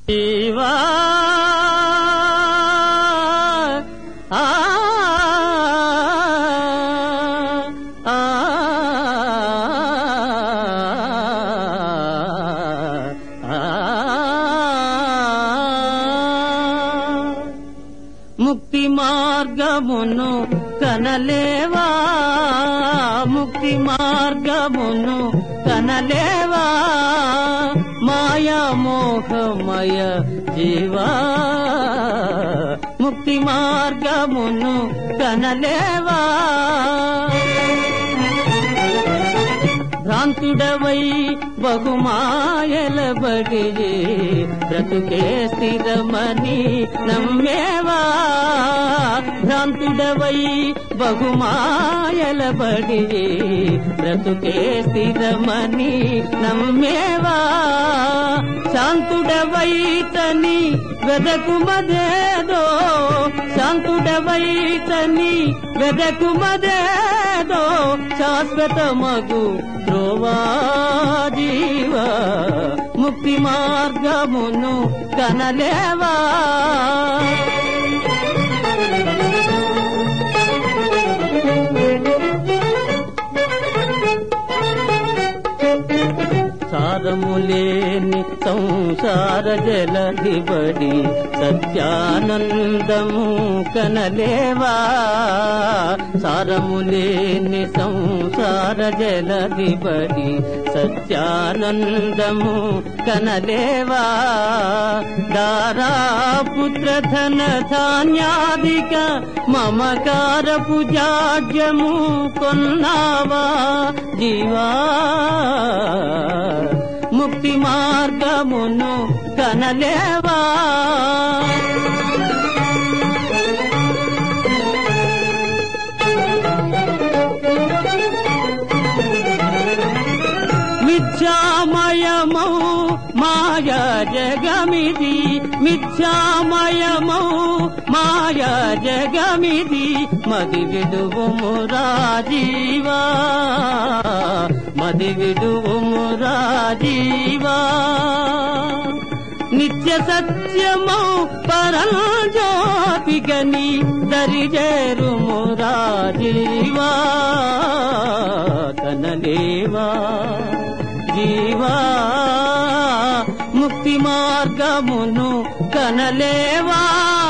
జీవా ఆ, ఆ, ఆ. ముక్తి మార్గమును కనలేవా ముక్తి మార్గమును కనలేవా మాయా మోహమయ జీవా ముక్తి మార్గమును కనలేవా భ్రాంతుడవై బహుమాయలబడి బ్రతుకే స్థిరమని నమ్మేవా భ్రాంతుడవై బహుమాయలబడి బ్రతుకే స్థిరమని నమ్మేవా శాంతుడవై తని వెదకుమదేదో శాంతుడవై తని వెదకుమదేదో శాశ్వత మగు ధ్రువా జీవ ముక్తి మార్గమును కనలేవా సారములేని సంసార జలధిబడి సత్యానందము కనలేవా సారములేని సంసార జలధిబడి సత్యానందము కనలేవా దారా పుత్ర ధన ధాన్యాదిక మమకార పూజాడ్యము కొన్నావా జీవా ముక్తి మార్గమును కనలేవా మిథ్యామయమౌ మాయా జగమిది మిథ్యామయమౌ మాయా జగమిది మది విడువుము రాజీవా మది విడువుము రాజీవా నిత్య సత్యమౌ పరంజ్యోతిగని దరిజేరుము రాజీవా కనలేవా జీవా ముక్తి మార్గమును కనలేవా